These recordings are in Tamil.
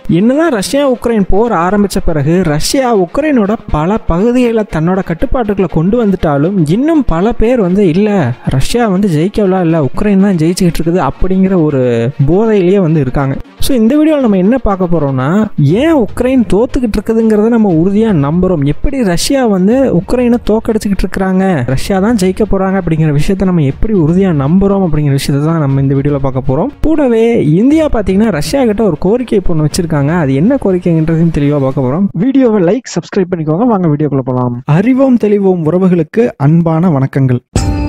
என்னதான் ரஷ்யா உக்ரைன் போர் ஆரம்பித்த பிறகு ரஷ்யா உக்ரைனோட பல பகுதிகளை தன்னோட கட்டுப்பாட்டுக்குள்ள கொண்டு வந்துட்டாலும் இன்னும் பல பேர் வந்து இல்லை ரஷ்யா வந்து ஜெயிக்கலாம் இல்லை உக்ரைன் தான் ஜெயிச்சுக்கிட்டு இருக்குது அப்படிங்கிற ஒரு போதையிலேயே வந்து இருக்காங்க ஸோ இந்த வீடியோவில் நம்ம என்ன பார்க்க போகிறோம்னா ஏன் உக்ரைன் தோத்துக்கிட்டு இருக்குதுங்கிறத நம்ம உறுதியாக நம்புகிறோம் எப்படி ரஷ்யா வந்து உக்ரைனை தோக்கடிச்சுக்கிட்டு இருக்கிறாங்க ரஷ்யா தான் ஜெயிக்க போகிறாங்க அப்படிங்கிற விஷயத்த நம்ம எப்படி உறுதியாக நம்புகிறோம் அப்படிங்கிற விஷயத்தை தான் நம்ம இந்த வீடியோவில் பார்க்க போகிறோம் கூடவே இந்தியா பார்த்தீங்கன்னா ரஷ்யா கிட்ட ஒரு கோரிக்கை இப்போ ஒன்று வச்சிருக்காங்க அது என்ன கோரிக்கைன்றதையும் தெளிவாக பார்க்க போகிறோம் வீடியோவை லைக் சப்ஸ்கிரைப் பண்ணிக்கோங்க வாங்க வீடியோக்குள்ள போகலாம் அறிவோம் தெளிவோம் உறவுகளுக்கு அன்பான வணக்கங்கள்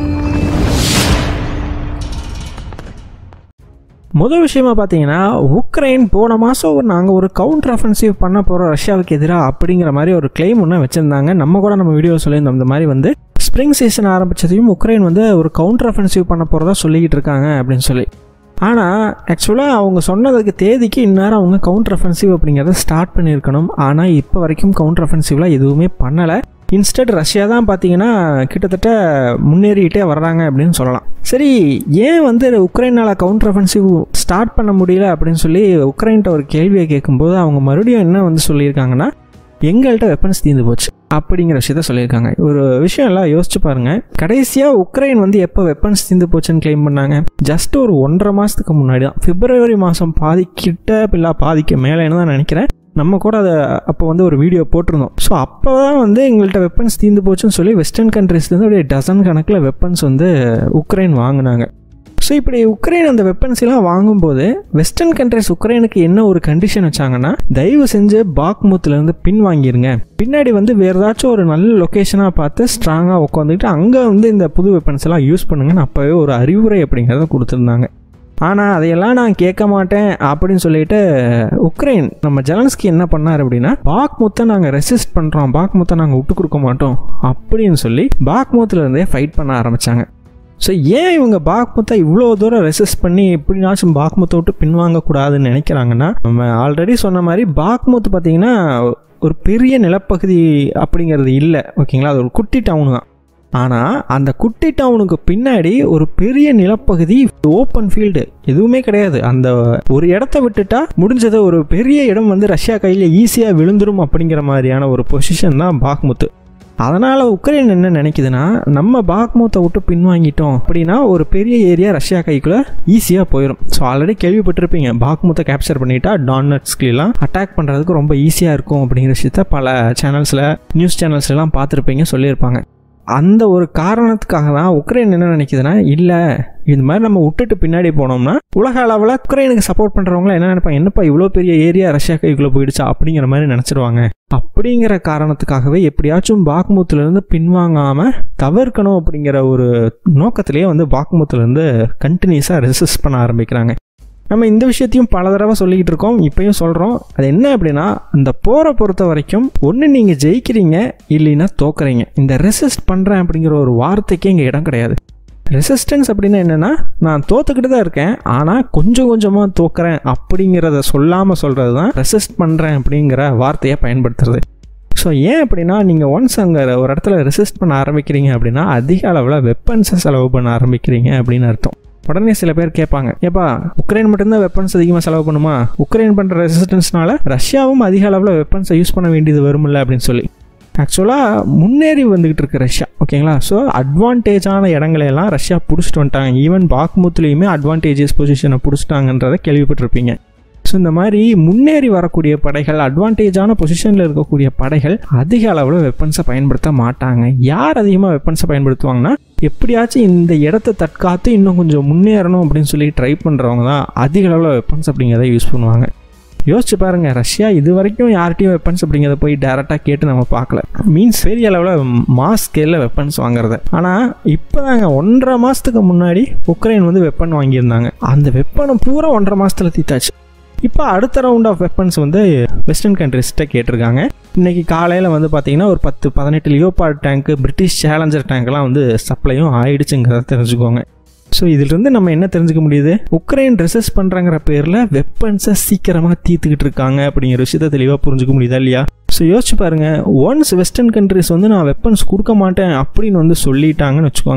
முதல் விஷயமா பார்த்தீங்கன்னா உக்ரைன் போன மாதம் நாங்கள் ஒரு கவுண்டர் அஃபென்சிவ் பண்ண போகிறோம் ரஷ்யாவுக்கு எதிராக அப்படிங்கிற மாதிரி ஒரு கிளைம் ஒன்று வச்சுருந்தாங்க நம்ம கூட நம்ம வீடியோ சொல்லியிருந்தோம் இந்த மாதிரி வந்து ஸ்ப்ரிங் சீசன் ஆரம்பித்ததையும் உக்ரைன் வந்து ஒரு கவுண்டர் அஃபென்சிவ் பண்ண போகிறதா சொல்லிக்கிட்டு இருக்காங்க அப்படின்னு சொல்லி ஆனால் ஆக்சுவலாக அவங்க சொன்னதுக்கு தேதிக்கு இந்நேரம் அவங்க கவுண்டர் அஃபென்சிவ் அப்படிங்கிறத ஸ்டார்ட் பண்ணியிருக்கணும் ஆனால் இப்போ வரைக்கும் கவுண்டர் அஃபென்சிவ்லாம் எதுவுமே பண்ணலை இன்ஸ்டட் ரஷ்யா தான் பார்த்தீங்கன்னா கிட்டத்தட்ட முன்னேறிக்கிட்டே வர்றாங்க அப்படின்னு சொல்லலாம் சரி ஏன் வந்து உக்ரைனால் கவுண்டர் அஃபென்சிவ் ஸ்டார்ட் பண்ண முடியல அப்படின்னு சொல்லி உக்ரைன்ட்ட ஒரு கேள்வியை கேட்கும்போது அவங்க மறுபடியும் என்ன வந்து சொல்லியிருக்காங்கன்னா எங்கள்கிட்ட வெப்பன்ஸ் தீர்ந்து போச்சு அப்படிங்கிற விஷயத்த சொல்லியிருக்காங்க ஒரு விஷயம் எல்லாம் யோசிச்சு பாருங்க கடைசியாக உக்ரைன் வந்து எப்போ வெப்பன்ஸ் தீர்ந்து போச்சுன்னு கிளைம் பண்ணாங்க ஜஸ்ட் ஒரு ஒன்றரை மாதத்துக்கு முன்னாடி தான் பிப்ரவரி மாதம் பாதிக்கிட்ட பிள்ளை பாதிக்க மேலேன்னு தான் நினைக்கிறேன் நம்ம கூட அதை அப்போ வந்து ஒரு வீடியோ போட்டிருந்தோம் ஸோ அப்போ தான் வந்து எங்கள்கிட்ட வெப்பன்ஸ் தீர்ந்து போச்சுன்னு சொல்லி வெஸ்டர்ன் கண்ட்ரீஸ்லேருந்து அப்படியே டசன் கணக்கில் வெப்பன்ஸ் வந்து உக்ரைன் வாங்கினாங்க ஸோ இப்படி உக்ரைன் அந்த வெப்பன்ஸ் எல்லாம் வாங்கும்போது வெஸ்டர்ன் கண்ட்ரிஸ் உக்ரைனுக்கு என்ன ஒரு கண்டிஷன் வச்சாங்கன்னா தயவு செஞ்சு பாக்முத்துலேருந்து பின் வாங்கிருங்க பின்னாடி வந்து வேறு ஏதாச்சும் ஒரு நல்ல லொக்கேஷனாக பார்த்து ஸ்ட்ராங்காக உட்காந்துக்கிட்டு அங்கே வந்து இந்த புது வெப்பன்ஸ் எல்லாம் யூஸ் பண்ணுங்கன்னு அப்போவே ஒரு அறிவுரை அப்படிங்கிறத கொடுத்துருந்தாங்க ஆனால் அதையெல்லாம் நான் கேட்க மாட்டேன் அப்படின்னு சொல்லிட்டு உக்ரைன் நம்ம ஜெலன்ஸ்கி என்ன பண்ணார் அப்படின்னா பாக்முத்தை நாங்கள் ரெசிஸ்ட் பண்ணுறோம் பாக்முத்தை நாங்கள் விட்டு கொடுக்க மாட்டோம் அப்படின்னு சொல்லி பாக்முத்துல இருந்தே ஃபைட் பண்ண ஆரம்பித்தாங்க ஸோ ஏன் இவங்க பாக்முத்தை இவ்வளோ தூரம் ரெசிஸ்ட் பண்ணி எப்படினாச்சும் பாக்முத்தை விட்டு பின்வாங்கக்கூடாதுன்னு நினைக்கிறாங்கன்னா நம்ம ஆல்ரெடி சொன்ன மாதிரி பாக்முத் பார்த்தீங்கன்னா ஒரு பெரிய நிலப்பகுதி அப்படிங்கிறது இல்லை ஓகேங்களா அது ஒரு குட்டி டவுன் தான் ஆனால் அந்த குட்டி டவுனுக்கு பின்னாடி ஒரு பெரிய நிலப்பகுதி ஓப்பன் ஃபீல்டு எதுவுமே கிடையாது அந்த ஒரு இடத்த விட்டுட்டா முடிஞ்சது ஒரு பெரிய இடம் வந்து ரஷ்யா கையில் ஈஸியாக விழுந்துரும் அப்படிங்கிற மாதிரியான ஒரு பொசிஷன் தான் பாக்முத்து அதனால் உக்ரைன் என்ன நினைக்குதுன்னா நம்ம பாக்மூத்தை விட்டு பின்வாங்கிட்டோம் அப்படின்னா ஒரு பெரிய ஏரியா ரஷ்யா கைக்குள்ளே ஈஸியாக போயிடும் ஸோ ஆல்ரெடி கேள்விப்பட்டிருப்பீங்க பாக்மூத்தை கேப்சர் பண்ணிட்டா டான்னட்ஸ்லாம் அட்டாக் பண்ணுறதுக்கு ரொம்ப ஈஸியாக இருக்கும் அப்படிங்கிற விஷயத்த பல சேனல்ஸில் நியூஸ் சேனல்ஸ்லாம் பார்த்துருப்பீங்க சொல்லியிருப்பாங்க அந்த ஒரு காரணத்துக்காக தான் உக்ரைன் என்ன நினைக்குதுன்னா இல்லை இது மாதிரி நம்ம விட்டுட்டு பின்னாடி போனோம்னா உலக அளவில் உக்ரைனுக்கு சப்போர்ட் பண்ணுறவங்களாம் என்ன நினைப்பாங்க என்னப்பா இவ்வளோ பெரிய ஏரியா ரஷ்யா கைக்குள்ளே போயிடுச்சா அப்படிங்கிற மாதிரி நினச்சிருவாங்க அப்படிங்கிற காரணத்துக்காகவே எப்படியாச்சும் பாக்முத்துலேருந்து பின்வாங்காமல் தவிர்க்கணும் அப்படிங்கிற ஒரு நோக்கத்திலேயே வந்து பாக்முத்துலேருந்து கண்டினியூஸாக ரெசிஸ்ட் பண்ண ஆரம்பிக்கிறாங்க நம்ம இந்த விஷயத்தையும் பல தடவை சொல்லிக்கிட்டு இருக்கோம் இப்பயும் சொல்கிறோம் அது என்ன அப்படின்னா இந்த போரை பொறுத்த வரைக்கும் ஒன்று நீங்கள் ஜெயிக்கிறீங்க இல்லைன்னா தோக்குறீங்க இந்த ரெசிஸ்ட் பண்ணுறேன் அப்படிங்கிற ஒரு வார்த்தைக்கே இங்கே இடம் கிடையாது ரெசிஸ்டன்ஸ் அப்படின்னா என்னென்னா நான் தோத்துக்கிட்டு தான் இருக்கேன் ஆனால் கொஞ்சம் கொஞ்சமாக தோக்குறேன் அப்படிங்கிறத சொல்லாமல் சொல்கிறது தான் ரெசிஸ்ட் பண்ணுறேன் அப்படிங்கிற வார்த்தையை பயன்படுத்துறது ஸோ ஏன் அப்படின்னா நீங்கள் ஒன்ஸ் அங்கே ஒரு இடத்துல ரெசிஸ்ட் பண்ண ஆரம்பிக்கிறீங்க அப்படின்னா அதிக அளவில் வெப்பன்ஸை செலவு பண்ண ஆரம்பிக்கிறீங்க அப்படின்னு அர்த்தம் உடனே சில பேர் கேட்பாங்க ஏப்பா உக்ரைன் மட்டும்தான் வெப்பன்ஸ் அதிகமாக செலவு பண்ணுமா உக்ரைன் பண்ணுற ரெசிஸ்டன்ஸ்னால ரஷ்யாவும் அதிக அளவில் வெப்பன்ஸை யூஸ் பண்ண வேண்டியது வரும்ல அப்படின்னு சொல்லி ஆக்சுவலாக முன்னேறி வந்துக்கிட்டு இருக்கு ரஷ்யா ஓகேங்களா ஸோ அட்வான்டேஜான இடங்களையெல்லாம் ரஷ்யா பிடிச்சிட்டு வந்துட்டாங்க ஈவன் பாக்முத்துலேயுமே அட்வான்டேஜஸ் பொசிஷனை பிடிச்சிட்டாங்கன்றதை கேள்விப்பட்டிருப்பீங்க ஸோ இந்த மாதிரி முன்னேறி வரக்கூடிய படைகள் அட்வான்டேஜான பொசிஷனில் இருக்கக்கூடிய படைகள் அதிக அளவில் வெப்பன்ஸை பயன்படுத்த மாட்டாங்க யார் அதிகமாக வெப்பன்ஸை பயன்படுத்துவாங்கன்னா எப்படியாச்சும் இந்த இடத்த தற்காத்து இன்னும் கொஞ்சம் முன்னேறணும் அப்படின்னு சொல்லி ட்ரை பண்ணுறவங்க தான் அதிக அளவில் வெப்பன்ஸ் அப்படிங்கிறத யூஸ் பண்ணுவாங்க யோசிச்சு பாருங்க ரஷ்யா இது வரைக்கும் யார்கிட்டையும் வெப்பன்ஸ் அப்படிங்கிறத போய் டேரெக்டாக கேட்டு நம்ம பார்க்கல மீன்ஸ் பெரிய அளவில் மாஸ் ஸ்கேலில் வெப்பன்ஸ் வாங்குறது ஆனால் இப்போ தாங்க ஒன்றரை மாதத்துக்கு முன்னாடி உக்ரைன் வந்து வெப்பன் வாங்கியிருந்தாங்க அந்த வெப்பனை பூரா ஒன்றரை மாதத்தில் தீத்தாச்சு இப்போ அடுத்த ரவுண்ட் ஆஃப் வெப்பன்ஸ் வந்து வெஸ்டர்ன் கண்ட்ரிஸ்கிட்ட கேட்டிருக்காங்க இன்றைக்கி காலையில் வந்து பார்த்தீங்கன்னா ஒரு பத்து பதினெட்டு லியோபார்ட் டேங்க்கு பிரிட்டிஷ் சேலஞ்சர் டேங்க்லாம் வந்து சப்ளையும் ஆயிடுச்சுங்கிறத தெரிஞ்சுக்கோங்க ஸோ இதிலிருந்து நம்ம என்ன தெரிஞ்சுக்க முடியுது உக்ரைன் ரெசஸ் பண்ணுறங்கிற பேரில் வெப்பன்ஸை சீக்கிரமாக தீர்த்துக்கிட்டு இருக்காங்க அப்படிங்கிற விஷயத்த தெளிவாக புரிஞ்சுக்க முடியுதா இல்லையா ஸோ யோசிச்சு பாருங்க ஒன்ஸ் வெஸ்டர்ன் கண்ட்ரிஸ் வந்து நான் வெப்பன்ஸ் கொடுக்க மாட்டேன் அப்படின்னு வந்து சொல்லிட்டாங்கன்னு வச்சுக்கோங்க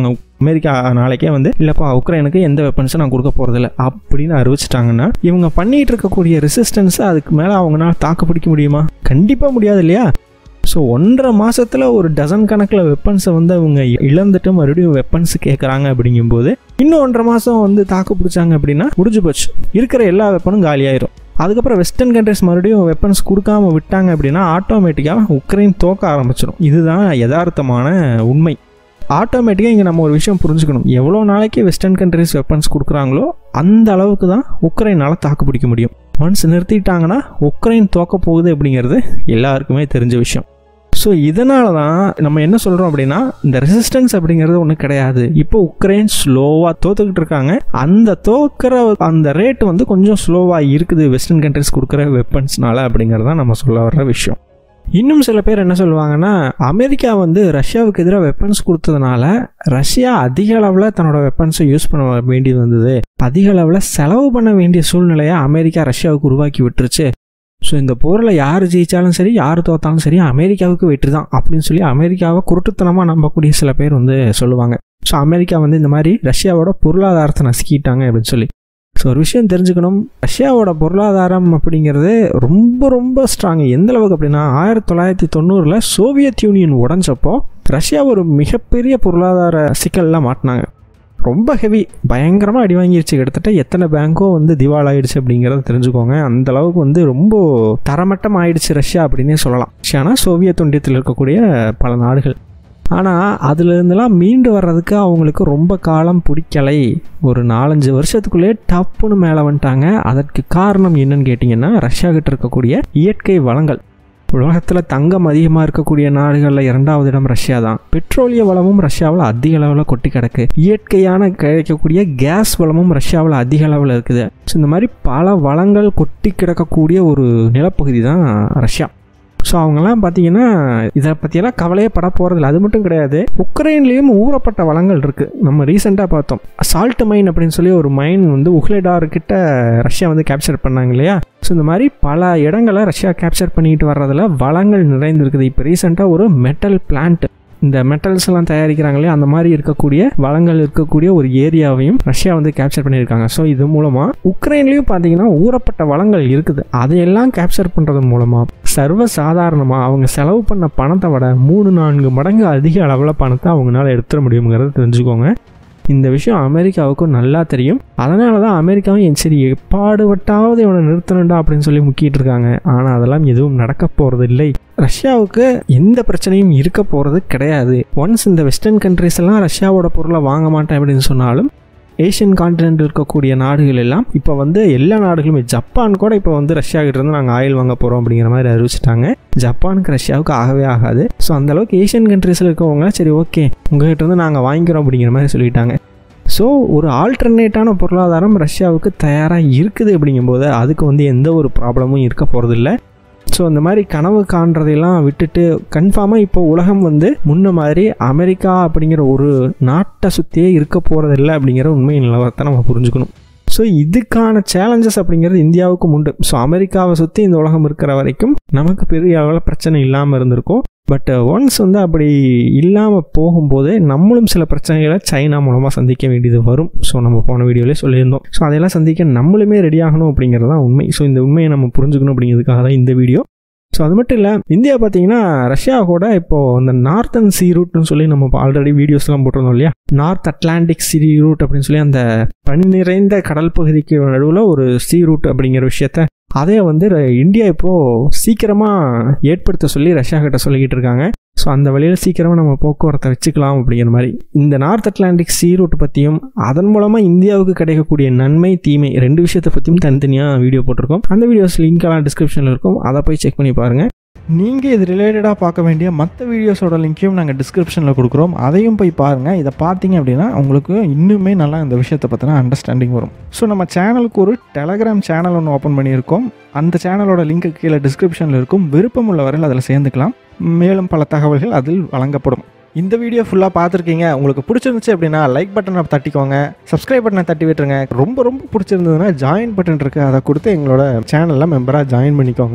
அமெரிக்கா நாளைக்கே வந்து இல்லைப்பா உக்ரைனுக்கு எந்த வெப்பன்ஸும் நான் கொடுக்க போகிறதில்ல அப்படின்னு அறிவிச்சிட்டாங்கன்னா இவங்க பண்ணிட்டு இருக்கக்கூடிய ரெசிஸ்டன்ஸை அதுக்கு மேலே அவங்களால தாக்கு பிடிக்க முடியுமா கண்டிப்பாக முடியாது இல்லையா ஸோ ஒன்றரை மாசத்துல ஒரு டசன் கணக்கில் வெப்பன்ஸை வந்து அவங்க இழந்துட்டு மறுபடியும் வெப்பன்ஸ் கேட்குறாங்க அப்படிங்கும்போது இன்னும் ஒன்றரை மாதம் வந்து தாக்கு பிடிச்சாங்க அப்படின்னா முடிஞ்சு போச்சு இருக்கிற எல்லா வெப்பனும் காலியாயிரும் அதுக்கப்புறம் வெஸ்டர்ன் கண்ட்ரிஸ் மறுபடியும் வெப்பன்ஸ் கொடுக்காம விட்டாங்க அப்படின்னா ஆட்டோமேட்டிக்காக உக்ரைன் தோக்க ஆரம்பிச்சிடும் இதுதான் யதார்த்தமான உண்மை ஆட்டோமேட்டிக்காக இங்கே நம்ம ஒரு விஷயம் புரிஞ்சுக்கணும் எவ்வளோ நாளைக்கு வெஸ்டர்ன் கண்ட்ரிஸ் வெப்பன்ஸ் கொடுக்குறாங்களோ அந்த அளவுக்கு தான் உக்ரைனால் தாக்கு பிடிக்க முடியும் ஒன்ஸ் நிறுத்திட்டாங்கன்னா உக்ரைன் தோக்க போகுது அப்படிங்கிறது எல்லாருக்குமே தெரிஞ்ச விஷயம் ஸோ இதனால தான் நம்ம என்ன சொல்கிறோம் அப்படின்னா இந்த ரெசிஸ்டன்ஸ் அப்படிங்கிறது ஒன்றும் கிடையாது இப்போ உக்ரைன் ஸ்லோவாக தோத்துக்கிட்டு இருக்காங்க அந்த தோக்கிற அந்த ரேட் வந்து கொஞ்சம் ஸ்லோவாக இருக்குது வெஸ்டர்ன் கண்ட்ரிஸ் கொடுக்குற வெப்பன்ஸ்னால அப்படிங்கிறது தான் நம்ம சொல்ல வர்ற விஷயம் இன்னும் சில பேர் என்ன சொல்லுவாங்கன்னா அமெரிக்கா வந்து ரஷ்யாவுக்கு எதிராக வெப்பன்ஸ் கொடுத்ததுனால ரஷ்யா அதிக அளவில் தன்னோட வெப்பன்ஸை யூஸ் பண்ண வேண்டியது வந்தது அதிக அளவில் செலவு பண்ண வேண்டிய சூழ்நிலையை அமெரிக்கா ரஷ்யாவுக்கு உருவாக்கி விட்டுருச்சு ஸோ இந்த போரில் யார் ஜெயித்தாலும் சரி யார் தோத்தாலும் சரி அமெரிக்காவுக்கு வெற்றி தான் அப்படின்னு சொல்லி அமெரிக்காவை குருட்டுத்தனமாக நம்பக்கூடிய சில பேர் வந்து சொல்லுவாங்க ஸோ அமெரிக்கா வந்து இந்த மாதிரி ரஷ்யாவோட பொருளாதாரத்தை நசுக்கிட்டாங்க அப்படின்னு சொல்லி ஸோ ஒரு விஷயம் தெரிஞ்சுக்கணும் ரஷ்யாவோட பொருளாதாரம் அப்படிங்கிறது ரொம்ப ரொம்ப ஸ்ட்ராங் எந்த அளவுக்கு அப்படின்னா ஆயிரத்தி தொள்ளாயிரத்தி தொண்ணூறில் சோவியத் யூனியன் உடஞ்சப்போ ரஷ்யா ஒரு மிகப்பெரிய பொருளாதார சிக்கல்லாம் மாட்டினாங்க ரொம்ப ஹெவி பயங்கரமாக அடி வாங்கிருச்சு கிட்டத்தட்ட எத்தனை பேங்க்கோ வந்து திவால் ஆயிடுச்சு அப்படிங்கிறத தெரிஞ்சுக்கோங்க அந்த அளவுக்கு வந்து ரொம்ப தரமட்டம் ஆயிடுச்சு ரஷ்யா அப்படின்னே சொல்லலாம் ரஷ்யானா சோவியத் ஒன்றியத்தில் இருக்கக்கூடிய பல நாடுகள் ஆனால் அதுலேருந்துலாம் மீண்டு வர்றதுக்கு அவங்களுக்கு ரொம்ப காலம் பிடிக்கலை ஒரு நாலஞ்சு வருஷத்துக்குள்ளே டப்புன்னு மேலே வந்துட்டாங்க அதற்கு காரணம் என்னன்னு கேட்டிங்கன்னா ரஷ்யா கிட்ட இருக்கக்கூடிய இயற்கை வளங்கள் உலகத்தில் தங்கம் அதிகமாக இருக்கக்கூடிய நாடுகளில் இரண்டாவது இடம் ரஷ்யா தான் பெட்ரோலிய வளமும் ரஷ்யாவில் அதிக அளவில் கொட்டி கிடக்கு இயற்கையான கிடைக்கக்கூடிய கேஸ் வளமும் ரஷ்யாவில் அதிக அளவில் இருக்குது ஸோ இந்த மாதிரி பல வளங்கள் கொட்டி கிடக்கக்கூடிய ஒரு நிலப்பகுதி தான் ரஷ்யா ஸோ அவங்கெல்லாம் பார்த்தீங்கன்னா இதை பற்றியெல்லாம் கவலையே பட போகிறதில்ல அது மட்டும் கிடையாது உக்ரைன்லேயும் ஊறப்பட்ட வளங்கள் இருக்குது நம்ம ரீசெண்டாக பார்த்தோம் சால்ட் மைன் அப்படின்னு சொல்லி ஒரு மைன் வந்து உஹ்லெடார் கிட்ட ரஷ்யா வந்து கேப்சர் பண்ணாங்க இல்லையா ஸோ இந்த மாதிரி பல இடங்களை ரஷ்யா கேப்சர் பண்ணிட்டு வர்றதுல வளங்கள் நிறைந்திருக்குது இப்போ ரீசெண்டாக ஒரு மெட்டல் பிளான்ட் இந்த மெட்டல்ஸ் எல்லாம் தயாரிக்கிறாங்க இல்லையா அந்த மாதிரி இருக்கக்கூடிய வளங்கள் இருக்கக்கூடிய ஒரு ஏரியாவையும் ரஷ்யா வந்து கேப்சர் பண்ணியிருக்காங்க ஸோ இது மூலமாக உக்ரைன்லேயும் பார்த்தீங்கன்னா ஊறப்பட்ட வளங்கள் இருக்குது அதையெல்லாம் கேப்சர் பண்ணுறது மூலமாக சர்வ சாதாரணமாக அவங்க செலவு பண்ண பணத்தை விட மூணு நான்கு மடங்கு அதிக அளவில் பணத்தை அவங்களால எடுத்துட முடியுங்கிறத தெரிஞ்சுக்கோங்க இந்த விஷயம் அமெரிக்காவுக்கும் நல்லா தெரியும் அதனால தான் அமெரிக்காவும் என் சரி எப்பாடுபட்டாவது இவனை நிறுத்தணும்டா அப்படின்னு சொல்லி முக்கிட்டு இருக்காங்க ஆனால் அதெல்லாம் எதுவும் நடக்க போகிறது இல்லை ரஷ்யாவுக்கு எந்த பிரச்சனையும் இருக்க போகிறது கிடையாது ஒன்ஸ் இந்த வெஸ்டர்ன் கண்ட்ரிஸ் எல்லாம் ரஷ்யாவோட பொருளை வாங்க மாட்டேன் அப்படின்னு சொன்னாலும் ஏஷியன் கான்டினென்ட் இருக்கக்கூடிய நாடுகள் எல்லாம் இப்போ வந்து எல்லா நாடுகளுமே ஜப்பான் கூட இப்போ வந்து ரஷ்யா கிட்ட இருந்து நாங்கள் ஆயில் வாங்க போகிறோம் அப்படிங்கிற மாதிரி அறிவிச்சிட்டாங்க ஜப்பானுக்கு ரஷ்யாவுக்கு ஆகவே ஆகாது ஸோ அந்த அளவுக்கு ஏஷியன் கண்ட்ரீஸில் இருக்கவங்க சரி ஓகே உங்ககிட்ட இருந்து நாங்கள் வாங்கிக்கிறோம் அப்படிங்கிற மாதிரி சொல்லிட்டாங்க ஸோ ஒரு ஆல்டர்னேட்டான பொருளாதாரம் ரஷ்யாவுக்கு தயாராக இருக்குது அப்படிங்கும்போது அதுக்கு வந்து எந்த ஒரு ப்ராப்ளமும் இருக்க போகிறதில்ல ஸோ இந்த மாதிரி கனவு காண்றதையெல்லாம் விட்டுட்டு கன்ஃபார்மாக இப்போ உலகம் வந்து முன்ன மாதிரி அமெரிக்கா அப்படிங்கிற ஒரு நாட்டை சுற்றியே இருக்க போகிறதில்ல அப்படிங்கிற உண்மை நிலவரத்தை நம்ம புரிஞ்சுக்கணும் ஸோ இதுக்கான சேலஞ்சஸ் அப்படிங்கிறது இந்தியாவுக்கும் உண்டு ஸோ அமெரிக்காவை சுற்றி இந்த உலகம் இருக்கிற வரைக்கும் நமக்கு பெரிய அளவில் பிரச்சனை இல்லாமல் இருந்திருக்கும் பட் ஒன்ஸ் வந்து அப்படி இல்லாமல் போகும்போது நம்மளும் சில பிரச்சனைகளை சைனா மூலமாக சந்திக்க வேண்டியது வரும் ஸோ நம்ம போன வீடியோலேயே சொல்லியிருந்தோம் ஸோ அதெல்லாம் சந்திக்க நம்மளுமே ரெடி ஆகணும் அப்படிங்கிறது தான் உண்மை ஸோ இந்த உண்மையை நம்ம புரிஞ்சுக்கணும் அப்படிங்கிறதுக்காக தான் இந்த வீடியோ ஸோ அது மட்டும் இல்லை இந்தியா பார்த்தீங்கன்னா ரஷ்யா கூட இப்போது இந்த நார்த்தன் சீ ரூட்னு சொல்லி நம்ம ஆல்ரெடி வீடியோஸ்லாம் போட்டிருந்தோம் இல்லையா நார்த் அட்லாண்டிக் சி ரூட் அப்படின்னு சொல்லி அந்த பனி நிறைந்த கடல் பகுதிக்கு நடுவில் ஒரு சீ ரூட் அப்படிங்கிற விஷயத்த அதே வந்து இந்தியா இப்போது சீக்கிரமாக ஏற்படுத்த சொல்லி ரஷ்யா கிட்ட சொல்லிக்கிட்டு இருக்காங்க ஸோ அந்த வழியில் சீக்கிரமாக நம்ம போக்குவரத்தை வச்சுக்கலாம் அப்படிங்கிற மாதிரி இந்த நார்த் அட்லாண்டிக் சீ ரூட் பற்றியும் அதன் மூலமாக இந்தியாவுக்கு கிடைக்கக்கூடிய நன்மை தீமை ரெண்டு விஷயத்தை பற்றியும் தனித்தனியாக வீடியோ போட்டிருக்கோம் அந்த வீடியோஸ் லிங்க்கெல்லாம் டிஸ்கிரிப்ஷனில் இருக்கும் அதை போய் செக் பண்ணி பாருங்கள் நீங்கள் இது ரிலேட்டடாக பார்க்க வேண்டிய மற்ற வீடியோஸோட லிங்க்கையும் நாங்கள் டிஸ்கிரிப்ஷனில் கொடுக்குறோம் அதையும் போய் பாருங்கள் இதை பார்த்தீங்க அப்படின்னா உங்களுக்கு இன்னுமே நல்லா இந்த விஷயத்தை பற்றின அண்டர்ஸ்டாண்டிங் வரும் ஸோ நம்ம சேனலுக்கு ஒரு டெலகிராம் சேனல் ஒன்று ஓப்பன் பண்ணியிருக்கோம் அந்த சேனலோட லிங்க்கு கீழே டிஸ்கிரிப்ஷனில் இருக்கும் விருப்பம் உள்ளவர்கள் அதில் சேர்ந்துக்கலாம் மேலும் பல தகவல்கள் அதில் வழங்கப்படும் இந்த வீடியோ ஃபுல்லாக பார்த்துருக்கீங்க உங்களுக்கு பிடிச்சிருந்துச்சு அப்படின்னா லைக் பட்டனை தட்டிக்கோங்க சப்ஸ்கிரைப் பட்டனை தட்டி விட்டுருங்க ரொம்ப ரொம்ப பிடிச்சிருந்ததுன்னா ஜாயின் பட்டன் இருக்குது அதை கொடுத்து எங்களோட சேனலில் மெம்பராக ஜாயின் பண்ணிக்கோங்க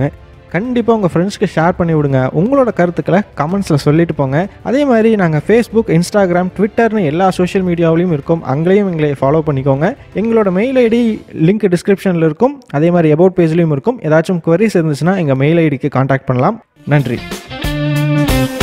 கண்டிப்பாக உங்கள் ஃப்ரெண்ட்ஸ்க்கு ஷேர் பண்ணி விடுங்க உங்களோட கருத்துக்களை கமெண்ட்ஸில் சொல்லிட்டு போங்க அதே மாதிரி நாங்கள் ஃபேஸ்புக் இன்ஸ்டாகிராம் ட்விட்டர்னு எல்லா சோஷியல் மீடியாவிலையும் இருக்கும் அங்கேயும் எங்களை ஃபாலோ பண்ணிக்கோங்க எங்களோட மெயில் ஐடி லிங்க் டிஸ்கிரிப்ஷனில் இருக்கும் அதே மாதிரி அபவுட் பேஜ்லேயும் இருக்கும் ஏதாச்சும் queries இருந்துச்சுன்னா எங்கள் மெயில் ஐடிக்கு காண்டாக்ட் பண்ணலாம் நன்றி